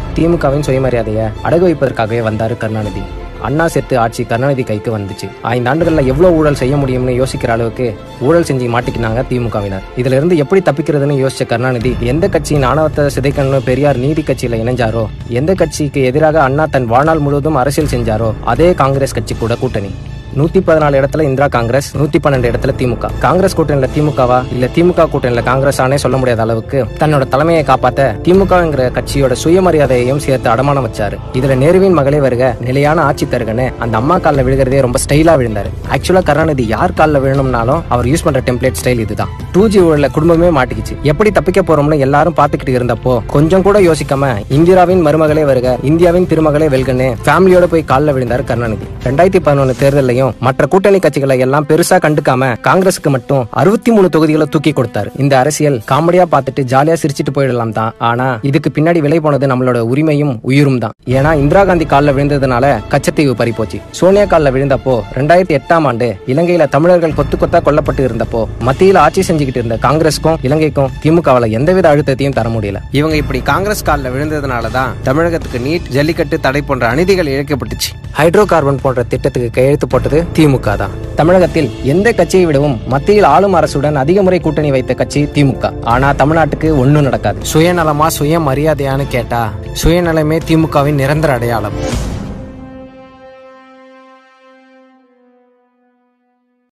திமுகவின் சுயமரியாதையை அடகு வைப்பதற்காகவே வந்தாரு கருணாநிதி அண்ணா செத்து ஆட்சி கருணாநிதி கைக்கு வந்துச்சு ஐந்து ஆண்டுகள்ல எவ்வளவு ஊழல் செய்ய முடியும்னு யோசிக்கிற அளவுக்கு ஊழல் செஞ்சு மாட்டிக்கினாங்க திமுகவினர் இதுல இருந்து எப்படி தப்பிக்கிறதுன்னு யோசிச்ச கருணாநிதி எந்த கட்சியின் ஆணவத்தை சிதைக்கணும்னு பெரியார் நீதி கட்சியில இணைஞ்சாரோ எந்த கட்சிக்கு எதிராக அண்ணா தன் வாழ்நாள் முழுவதும் அரசியல் செஞ்சாரோ அதே காங்கிரஸ் கட்சி கூட கூட்டணி நூத்தி பதினாலு இடத்துல இந்திரா காங்கிரஸ் நூத்தி பன்னெண்டு இடத்துல திமுக காங்கிரஸ் கூட்டணியில திமுகவா இல்ல திமுக கூட்டணியில காங்கிரஸ் ஆனே சொல்ல முடியாத அளவுக்கு தன்னோட தலைமையை காப்பாத்த திமுகங்கிற கட்சியோட சுயமரியாதையையும் சேர்த்து அடமானம் வச்சாரு இதுல நேருவின் மகளே வருக நிலையான ஆட்சி தருகன்னு அந்த அம்மா காலில் விழுகிறதே ரொம்ப ஸ்டைலா விழுந்தாரு ஆக்சுவலா கருணாநிதி யார் காலில் விழணும்னாலும் அவர் யூஸ் பண்ற டெம்ப்ளேட் ஸ்டைல் இதுதான் டூ ஜி ஊழல குடும்பமே மாட்டிக்கிச்சு எப்படி தப்பிக்க போறோம்னு எல்லாரும் பாத்துக்கிட்டு இருந்தப்போ கொஞ்சம் கூட யோசிக்காம இந்திராவின் மருமகளே வருக இந்தியாவின் திருமகளே வெல்கன்னு ஃபேமிலியோட போய் காலில் விழுந்தாரு கருணாநிதி ரெண்டாயிரத்தி பதினொன்னு தேர்தலையும் மற்ற கூட்டணி கட்சிகளை எல்லாம் பெருசா கண்டுக்காம காங்கிரஸுக்கு மட்டும் அறுபத்தி மூணு தொகுதிகளை தூக்கி கொடுத்தாரு இந்த அரசியல் காமெடியா பார்த்துட்டு ஜாலியா சிரிச்சிட்டு போயிடலாம் தான் ஆனா இதுக்கு பின்னாடி விலை போனது நம்மளோட உரிமையும் உயிரும் தான் ஏன்னா இந்திரா காந்தி காலில் விழுந்ததுனால கச்சத்தீவு பறி போச்சு சோனியா காலில் விழுந்தப்போ ரெண்டாயிரத்தி எட்டாம் ஆண்டு இலங்கையில தமிழர்கள் கொத்து கொத்தா கொல்லப்பட்டு இருந்தப்போ மத்தியில ஆட்சி செஞ்சுக்கிட்டு இருந்த காங்கிரஸுக்கும் இலங்கைக்கும் திமுகவால எந்தவித அழுத்தத்தையும் தர முடியல இவங்க இப்படி காங்கிரஸ் காலில் விழுந்ததுனால தான் தமிழகத்துக்கு நீட் ஜல்லிக்கட்டு தடை போன்ற அநீதிகள் இழைக்கப்பட்டுச்சு ஹைட்ரோ கார்பன் போன்ற திட்டத்துக்கு கையெழுத்து போட்டது திமுக தான் தமிழகத்தில் எந்த கட்சியை விடவும் மத்தியில் ஆளும் அரசுடன் அதிக முறை கூட்டணி வைத்த கட்சி திமுக ஆனா தமிழ்நாட்டுக்கு ஒண்ணும் நடக்காது சுயநலமா சுயமரியாதையான்னு கேட்டா சுயநலமே திமுகவின் நிரந்தர அடையாளம்